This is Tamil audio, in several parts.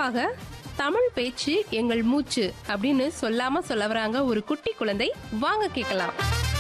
நிறைவாக தமிழ் பேச்சு எங்கள் மூச்சு அப்படின்னு சொல்லாம சொல்ல வராங்க ஒரு குட்டி குழந்தை வாங்க கேட்கலாம்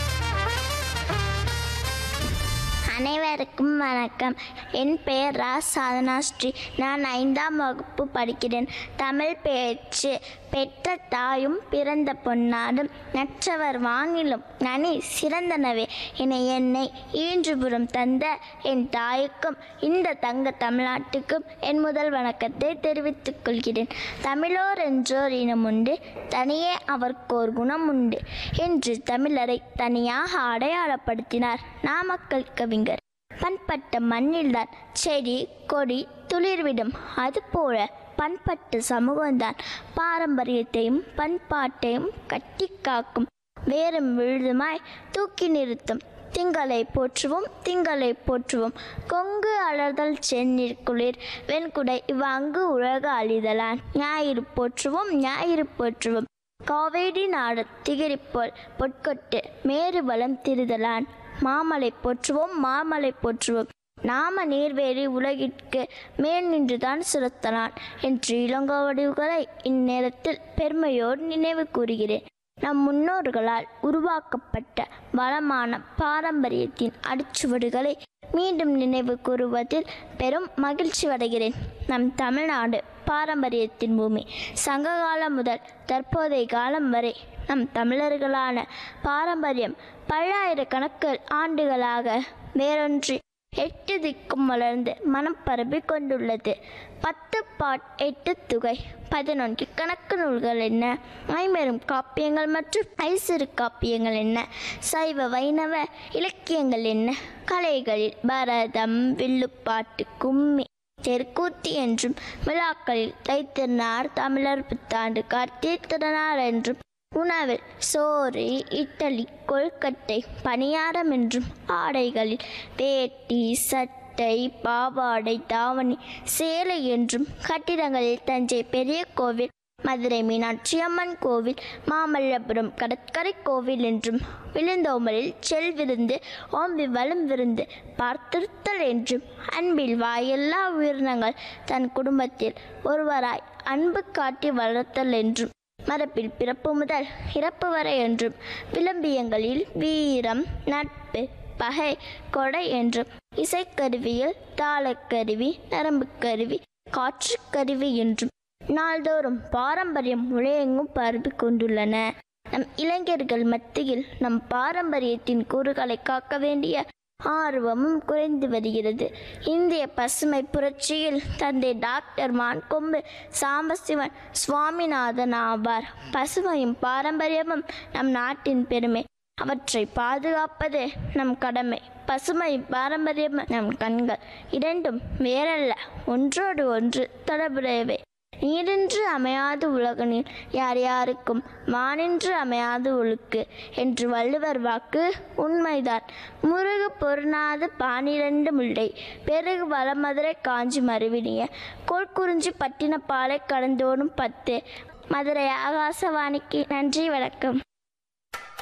அனைவருக்கும் வணக்கம் என் பெயர் ரா சாதனா ஸ்ரீ நான் ஐந்தாம் வகுப்பு படிக்கிறேன் தமிழ் பேச்சு பெற்ற தாயும் பிறந்த பொன்னாடும் நற்றவர் வானிலும் நனி சிறந்தனவே என என்னை ஈன்றுபுறம் தந்த என் தாய்க்கும் இந்த தங்க தமிழ்நாட்டுக்கும் என் முதல் வணக்கத்தை தெரிவித்துக் கொள்கிறேன் தமிழோர் என்றோர் இனம் உண்டு தனியே அவர்க்கோர் குணம் உண்டு என்று தமிழரை தனியாக அடையாளப்படுத்தினார் நாமக்கல் கவிஞர் பண்பட்ட மண்ணில்தான் செடி கொடி துளிர்விடும் அதுபோல பண்பட்ட சமூகம்தான் பாரம்பரியத்தையும் பண்பாட்டையும் கட்டி காக்கும் வேறும் விழுதுமாய் தூக்கி நிறுத்தும் திங்களை போற்றுவோம் திங்களை போற்றுவோம் கொங்கு அலர்தல் செந்நீர் குளிர் வெண்குடை இவ்வங்கு உலக அழிதலான் ஞாயிறு போற்றுவோம் ஞாயிறு போற்றுவோம் காவேரி நாடு திகிரிப்போல் பொற்கொட்டு மேரு வளம் திருதலான் மாமலை போற்றுவோம் மாமலை போற்றுவோம் நாம நீர்வேலி உலகிற்கு மேல் நின்றுதான் சுரத்தலான் என்று இளங்கோவடிவுகளை இந்நேரத்தில் பெருமையோடு நினைவு கூறுகிறேன் நம் முன்னோர்களால் உருவாக்கப்பட்ட வளமான பாரம்பரியத்தின் அடிச்சுவடுகளை மீண்டும் நினைவு கூறுவதில் பெரும் மகிழ்ச்சி அடைகிறேன் நம் தமிழ்நாடு பாரம்பரியத்தின் பூமி சங்ககாலம் முதல் தற்போதைய காலம் வரை நம் தமிழர்களான பாரம்பரியம் பல்லாயிரக்கணக்கு ஆண்டுகளாக வேறொன்றி எட்டு திக்கும் வளர்ந்து மனம் பரப்பி கொண்டுள்ளது பத்து பாட் எட்டு துகை பதினொன்று கணக்கு நூல்கள் என்ன ஐம்பெரும் காப்பியங்கள் மற்றும் ஐசிறு காப்பியங்கள் என்ன சைவ வைணவ இலக்கியங்கள் என்ன கலைகளில் பரதம் வில்லுப்பாட்டு கும்மி தெருக்கூத்து என்றும் விழாக்களில் தைத்திருநார் தமிழர் புத்தாண்டு கார்த்திகை திருநாள் என்றும் உணவில் சோறு இட்டலி கொழுக்கட்டை பணியாரம் என்றும் ஆடைகளில் வேட்டி சட்டை பாவாடை தாவணி சேலை என்றும் கட்டிடங்களில் தஞ்சை பெரிய கோவில் மதுரை மீனாட்சி அம்மன் கோவில் மாமல்லபுரம் கடற்கரை கோவில் என்றும் விழுந்தோமலில் செல் விருந்து ஓம்பி வலம் விருந்து பார்த்திருத்தல் என்றும் அன்பில் வாயெல்லா உயிரினங்கள் தன் குடும்பத்தில் ஒருவராய் அன்பு காட்டி வளர்த்தல் என்றும் மரபில் பிறப்பு முதல் இறப்பு வரை என்றும் விளம்பியங்களில் வீரம் நட்பு பகை கொடை என்றும் இசைக்கருவியில் தாளக்கருவி நரம்புக்கருவி காற்றுக்கருவி என்றும் நாள்தோறும் பாரம்பரியம் உலகெங்கும் பரப்பி கொண்டுள்ளன நம் இளைஞர்கள் மத்தியில் நம் பாரம்பரியத்தின் கூறுகளை காக்க வேண்டிய ஆர்வமும் குறைந்து வருகிறது இந்திய பசுமை புரட்சியில் தந்தை டாக்டர் மான்கொம்பு சாம்பசிவன் சுவாமிநாதன் ஆவார் பசுமையும் பாரம்பரியமும் நம் நாட்டின் பெருமை அவற்றை பாதுகாப்பது நம் கடமை பசுமை பாரம்பரியம் நம் கண்கள் இரண்டும் வேறல்ல ஒன்றோடு ஒன்று தொடர்புடையவை நீரின்று அமையாது உலகனில் யார் யாருக்கும் வானின்று அமையாது ஒழுக்கு என்று வள்ளுவர் வாக்கு உண்மைதான் முருகு பொருநாது பானிரண்டு முல்லை பெருகு வளமதுரை காஞ்சி மறுவினிய கோல்குறிஞ்சி பட்டினப்பாலை கடந்தோடும் பத்து மதுரை ஆகாசவாணிக்கு நன்றி வணக்கம்